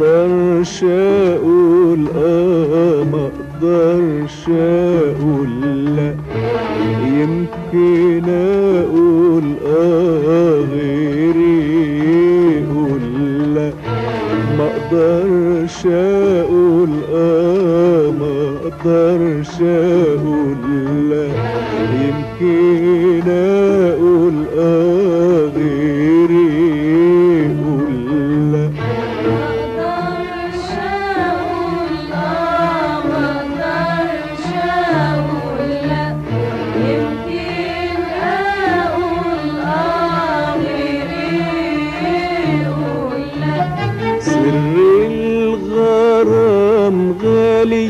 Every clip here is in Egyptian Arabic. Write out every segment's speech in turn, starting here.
اقدرش اقول اه ما اقدرش اقول لا يمكن اقول اه غيري يقول لا ما اقدرش اقول اه ما اقدرش اقول لا يمكن اقول اه غيري يقول لا مقدرش اقول اه مقدرش اقول لا يمكن اقول اه غيري يقول لا سر الغرام غالي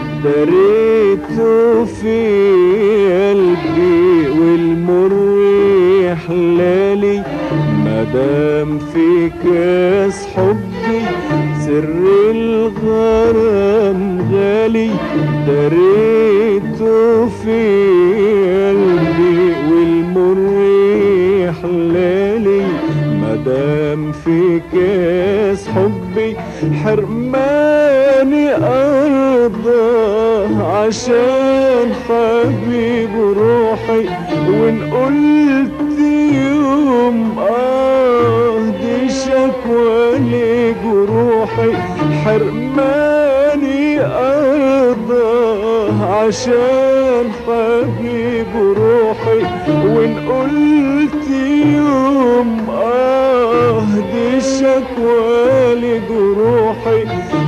دريته في قلبي والمر حلالي مدام في كاس حبي سر الغرام غالي دريته في قلبي والمر حلالي مدام في كاس حبي حرماني ارضى عشان حبيب روحي وان قلت يوم اه دي شكوى لجروحي حرماني ارضى عشان حبيب روحي وان قلت يوم اه دي شكوى لجروحي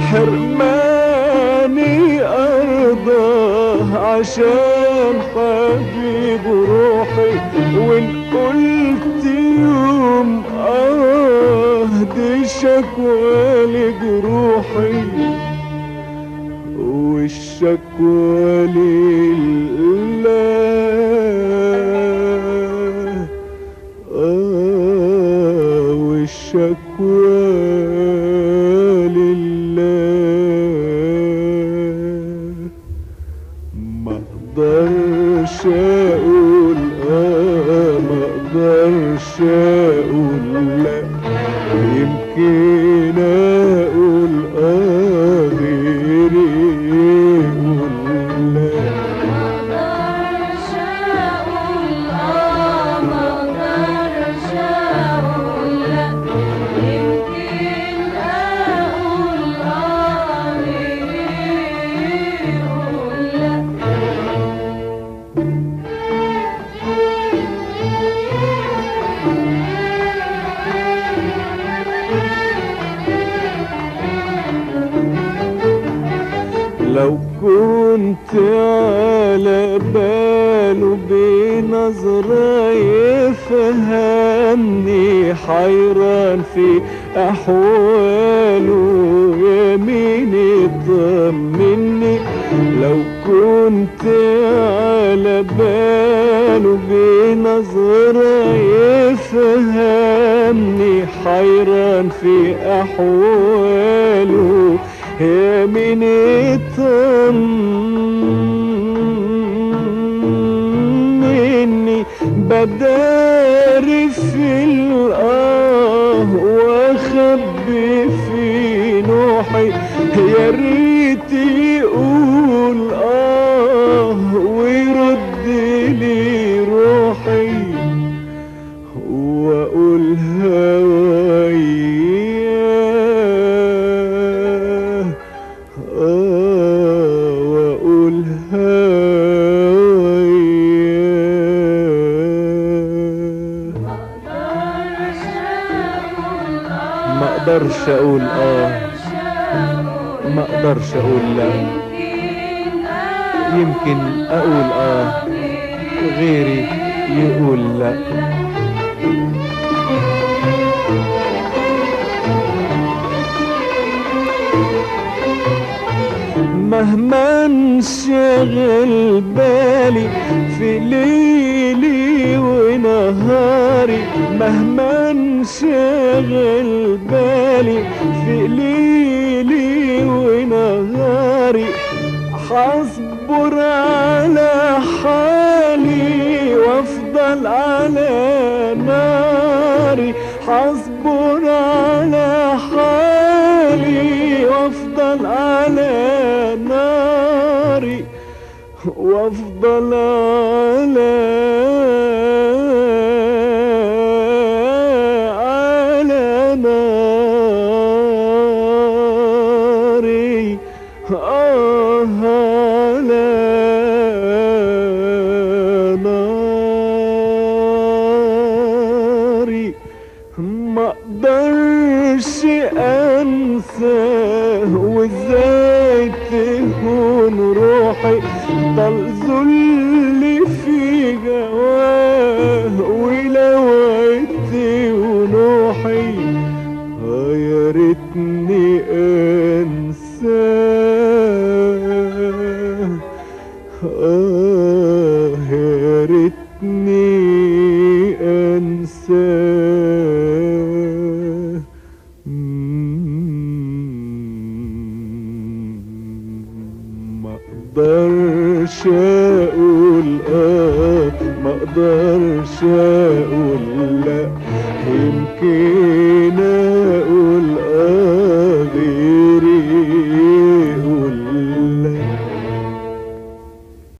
حرماني ارضى عشان حبيب روحي وان قلت يوم اه دي شكوى لجروحي والشكوى لله آه والشكوى لله ما اقدرش اقول اه ما اقدرش اقول لا يمكن اقول اه غيري يقول لا مقدرش اقول اه مقدرش اقول لا يمكن اقول اه غيري يقول لا لو كنت على باله بنظرة يفهمني حيران في أحواله يمين يطمني لو كنت على باله بنظرة يفهمني حيران في أحواله يا مين يطمني بداري في الآه واخبي في نوحي يا ريت يقول آه ويرد لي روحي واقول هواياه آه واقول هواياه مقدرش اقول اه ما اقدرش اقول اه ما اقدرش اقول لا يمكن اقول اه غيري يقول لا مهما انشغل بالي في ليلي ونهاري مهما انشغل بالي في ليلي ونهاري حصبر على حالي وافضل على ناري حصبر على حالي وافضل على ناري وافضل على على ناري آه على ناري ما اقدرش انساه وازاي تهون روحي ضل ذلي في جواه ولو عدت ونوحي آه يا ريتني انساه آه يا ريتني أنساه مم، ما اقدرش اقول اه ما اقدرش اقول لا يمكن اقول اه غير